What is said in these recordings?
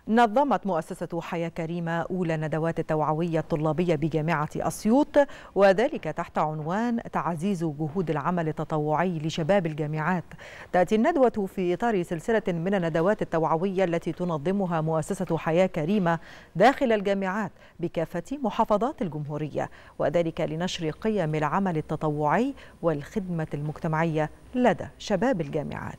نظمت مؤسسة حياة كريمة أولى ندوات التوعوية الطلابية بجامعة أسيوط وذلك تحت عنوان تعزيز جهود العمل التطوعي لشباب الجامعات تأتي الندوة في إطار سلسلة من الندوات التوعوية التي تنظمها مؤسسة حياة كريمة داخل الجامعات بكافة محافظات الجمهورية وذلك لنشر قيم العمل التطوعي والخدمة المجتمعية لدى شباب الجامعات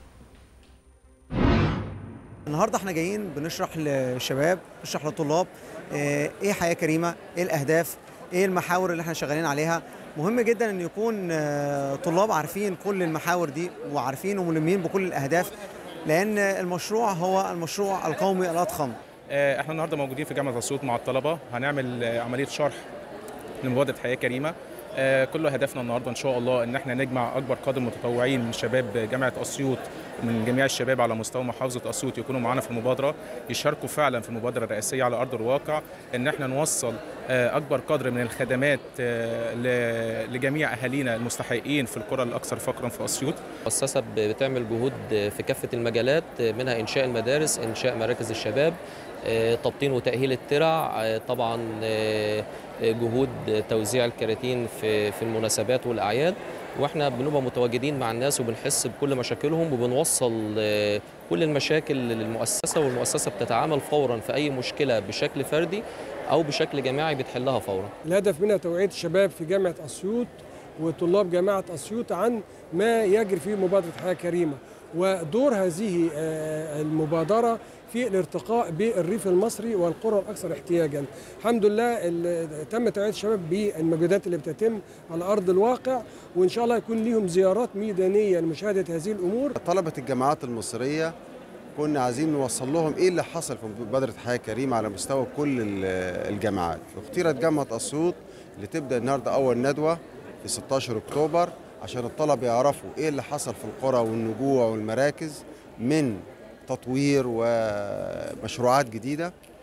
النهارده احنا جايين بنشرح للشباب نشرح للطلاب ايه حياه كريمه ايه الاهداف ايه المحاور اللي احنا شغالين عليها مهم جدا ان يكون طلاب عارفين كل المحاور دي وعارفين وملمين بكل الاهداف لان المشروع هو المشروع القومي الاضخم احنا النهارده موجودين في جامعه اسيوط مع الطلبه هنعمل عمليه شرح لمبادره حياه كريمه كل هدفنا النهارده ان شاء الله ان احنا نجمع اكبر قدر متطوعين من شباب جامعه اسيوط من جميع الشباب على مستوى محافظه اسيوط يكونوا معانا في المبادره يشاركوا فعلا في المبادره الرئاسيه على ارض الواقع ان احنا نوصل اكبر قدر من الخدمات لجميع اهالينا المستحقين في القرى الاكثر فقرا في اسيوط. المؤسسه بتعمل جهود في كافه المجالات منها انشاء المدارس، انشاء مراكز الشباب، تبطين وتاهيل الترع، طبعا جهود توزيع الكراتين في في المناسبات والاعياد واحنا بنبقى متواجدين مع الناس وبنحس بكل مشاكلهم وبنوصل كل المشاكل للمؤسسه والمؤسسه بتتعامل فورا في اي مشكله بشكل فردي او بشكل جماعي بتحلها فورا. الهدف منها توعيه الشباب في جامعه اسيوط وطلاب جامعه اسيوط عن ما يجري في مبادره حياه كريمه ودور هذه المبادره في الارتقاء بالريف المصري والقرى الاكثر احتياجا. الحمد لله تم توعيه الشباب بالمجهودات اللي بتتم على ارض الواقع وان شاء الله يكون لهم زيارات ميدانيه لمشاهده هذه الامور. طلبه الجامعات المصريه كنا عايزين نوصل لهم ايه اللي حصل في مبادره حياه كريمه على مستوى كل الجامعات. اختيرت جامعه اسيوط لتبدا النهارده اول ندوه في 16 اكتوبر عشان الطلبه يعرفوا ايه اللي حصل في القرى والنجوع والمراكز من تطوير ومشروعات جديده